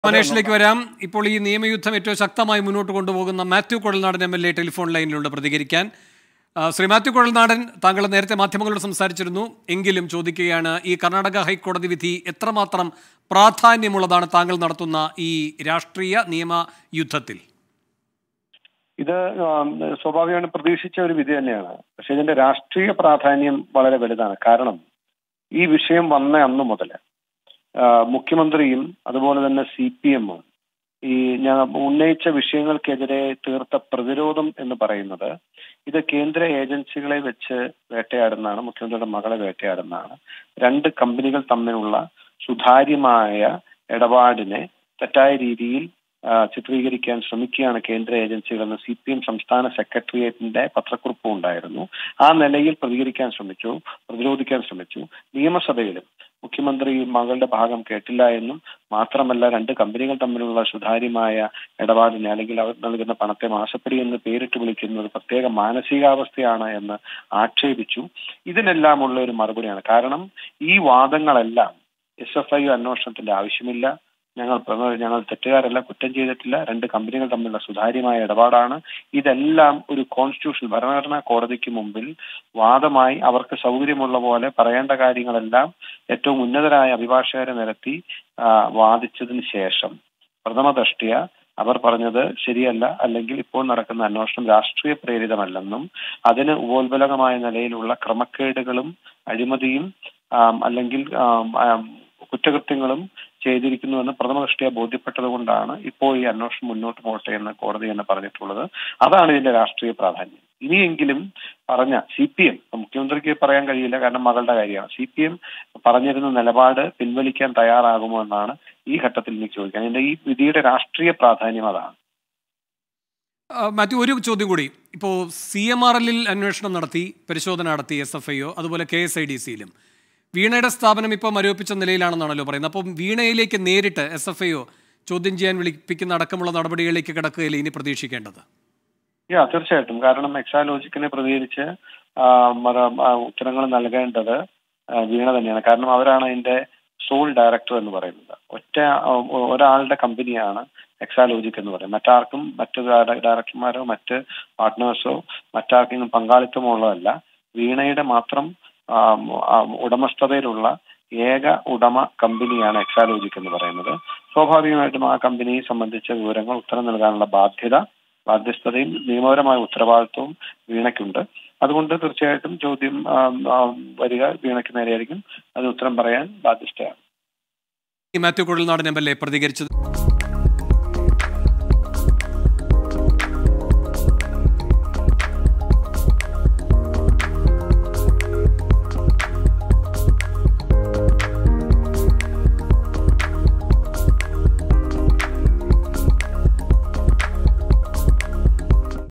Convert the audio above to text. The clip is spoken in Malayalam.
മനേഷിലേക്ക് വരാം ഇപ്പോൾ ഈ നിയമയുദ്ധം ഏറ്റവും ശക്തമായി മുന്നോട്ട് കൊണ്ടുപോകുന്ന Mathew Kuzhalnadan M L A telephone ലൈനിലുണ്ട് പ്രതികരിക്കാൻ ആ, ശ്രീ മാത്യു കുഴൽനാടൻ താങ്കൾ നേരത്തെ മാധ്യമങ്ങളോട് സംസാരിച്ചിരുന്നു എങ്കിലും ചോദിക്കുകയാണ് ഈ കർണാടക ഹൈക്കോടതി വിധി എത്രമാത്രം പ്രാധാന്യമുള്ളതാണ് താങ്കൾ നടത്തുന്ന ഈ രാഷ്ട്രീയ നിയമ യുദ്ധത്തിൽ ഇത് ആം, സ്വാഭാവികമാണ് പ്രതീക്ഷിച്ച ഒരു വിധി തന്നെയാണ് പക്ഷെ ഇതിന്റെ രാഷ്ട്രീയ പ്രാധാന്യം വളരെ വലുതാണ് കാരണം ഈ വിഷയം വന്ന അന്നു മുതൽ ആ, മുഖ്യമന്ത്രിയും അതുപോലെ തന്നെ സി പി എമ്മും ഈ ഞാൻ ഉന്നയിച്ച വിഷയങ്ങൾക്കെതിരെ തീർത്ത പ്രതിരോധം എന്ന് പറയുന്നത് ഇത് കേന്ദ്ര ഏജൻസികളെ വെച്ച് വേട്ടയാടുന്നതാണ് മുഖ്യമന്ത്രിയുടെ മകളെ വേട്ടയാടുന്നതാണ് രണ്ട് കമ്പനികൾ തമ്മിലുള്ള സുതാര്യമായ ഇടപാടിനെ തെറ്റായ രീതിയിൽ ആ, ചിത്രീകരിക്കാൻ ശ്രമിക്കുകയാണ് കേന്ദ്ര ഏജൻസികളെന്ന് സി പി എം സംസ്ഥാന സെക്രട്ടേറിയറ്റിന്റെ പത്രക്കുറിപ്പും ഉണ്ടായിരുന്നു ആ നിലയിൽ പ്രതികരിക്കാൻ ശ്രമിച്ചു പ്രതിരോധിക്കാൻ ശ്രമിച്ചു നിയമസഭയിലും മുഖ്യമന്ത്രി മകളുടെ ഭാഗം കേട്ടില്ല എന്നും മാത്രമല്ല രണ്ട് കമ്പനികൾ തമ്മിലുള്ള സുതാര്യമായ ഇടപാടിനെ അല്ലെങ്കിൽ അവർ നൽകുന്ന പണത്തെ മാസപ്പടി എന്ന് പേരിട്ട് വിളിക്കുന്ന ഒരു പ്രത്യേക മാനസികാവസ്ഥയാണ് എന്ന് ആക്ഷേപിച്ചു ഇതിനെല്ലാമുള്ള ഒരു മറുപടിയാണ് കാരണം ഈ വാദങ്ങളെല്ലാം എസ് എഫ് ഐ അന്വേഷണത്തിന്റെ ആവശ്യമില്ല ഞങ്ങൾ പ്രമ- ഞങ്ങൾ തെറ്റുകാരല്ല കുറ്റം ചെയ്തിട്ടില്ല രണ്ട് കമ്പനികൾ തമ്മിലുള്ള സുതാര്യമായ ഇടപാടാണ് ഇതെല്ലാം ഒരു കോൺസ്റ്റിറ്റ്യൂഷൻ ഭരണഘടനാ കോടതിക്ക് മുമ്പിൽ വാദമായി അവർക്ക് സൗകര്യമുള്ള പോലെ പറയേണ്ട കാര്യങ്ങളെല്ലാം ഏറ്റവും ഉന്നതരായ അഭിഭാഷകരെ നിരത്തി ആ, വാദിച്ചതിന് ശേഷം പ്രഥമ ദൃഷ്ടിയ അവർ പറഞ്ഞത് ശരിയല്ല അല്ലെങ്കിൽ ഇപ്പോൾ നടക്കുന്ന അന്വേഷണം രാഷ്ട്രീയ പ്രേരിതമല്ലെന്നും അതിന് ഉപോത്ബലകമായ നിലയിലുള്ള ക്രമക്കേടുകളും അഴിമതിയും ആം, അല്ലെങ്കിൽ ആം, ആം, കുറ്റകൃത്യങ്ങളും ചെയ്തിരിക്കുന്നുവെന്ന് പ്രഥമ ദൃഷ്ടിയ ബോധ്യപ്പെട്ടത് കൊണ്ടാണ് ഇപ്പോൾ ഈ അന്വേഷണം മുന്നോട്ട് പോകട്ടെ എന്ന് കോടതി തന്നെ പറഞ്ഞിട്ടുള്ളത് അതാണ് ഇതിന്റെ രാഷ്ട്രീയ പ്രാധാന്യം ഇനിയെങ്കിലും പറഞ്ഞ സി പി എം മുഖ്യമന്ത്രിക്ക് പറയാൻ കഴിയില്ല കാരണം മകളുടെ കാര്യമാണ് സി പി എം പറഞ്ഞിരുന്ന നിലപാട് പിൻവലിക്കാൻ തയ്യാറാകുമോ എന്നാണ് ഈ ഘട്ടത്തിൽ എനിക്ക് ചോദിക്കാൻ അതിന്റെ ഈ വിധിയുടെ രാഷ്ട്രീയ പ്രാധാന്യം അതാണ് ആ, മാത്യു ഒരു ചോദ്യം കൂടി ഇപ്പോൾ സി എം ആർ എല്ലിൽ അന്വേഷണം നടത്തി പരിശോധന നടത്തി എസ് എഫ് ഐഒ അതുപോലെ കെ എസ് ഐ ഡി സിയിലും വീണയുടെ സ്ഥാപനം ഇപ്പോൾ മരവിപ്പിച്ച നിലയിലാണെന്നാണല്ലോ പറയുന്നത് അപ്പം വീണയിലേക്ക് നേരിട്ട് എസ് എഫ് ഐഒ ചോദ്യം ചെയ്യാൻ വിളിപ്പിക്കുന്ന അടക്കമുള്ള നടപടികളിലേക്ക് കിടക്കുകയില്ല ഇനി പ്രതീക്ഷിക്കേണ്ടത് യാ തീർച്ചയായിട്ടും കാരണം എക്സാലോജിക്കിനെ പ്രതികരിച്ച് ആ, മറ- ആ, ഉത്തരങ്ങൾ നൽകേണ്ടത് ആ, വീണ തന്നെയാണ് കാരണം അവരാണ് അതിന്റെ സോൾ ഡയറക്ടർ എന്ന് പറയുന്നത് ഒറ്റ ആ, ഒരാളുടെ കമ്പനിയാണ് എക്സാലോജിക് എന്ന് പറയുന്നത് മറ്റാർക്കും മറ്റു ഡയറ- ഡയറക്ടർമാരോ മറ്റ് പാർട്ട്നേഴ്സോ മറ്റാർക്കെങ്കിലും പങ്കാളിത്തമോ ഉള്ളതല്ല വീണയുടെ മാത്രം ആ, ആ, ഉടമസ്ഥതയിലുള്ള ഏക ഉടമ കമ്പനിയാണ് എക്സാലോജിക് എന്ന് പറയുന്നത് സ്വാഭാവികമായിട്ടും ആ കമ്പനിയെ സംബന്ധിച്ച വിവരങ്ങൾ ഉത്തരം നൽകാനുള്ള ബാധ്യത ബാധ്യസ്ഥതയും നിയമപരമായ ഉത്തരവാദിത്വവും വീണയ്ക്കുണ്ട് അതുകൊണ്ട് തീർച്ചയായിട്ടും ചോദ്യം ആ, ആ, വരിക വീണയ്ക്ക് നേരെയായിരിക്കും അത് ഉത്തരം പറയാൻ ബാധ്യസ്ഥയാണ് ഈ Mathew Kuzhalnadan M L A പ്രതികരിച്ചത്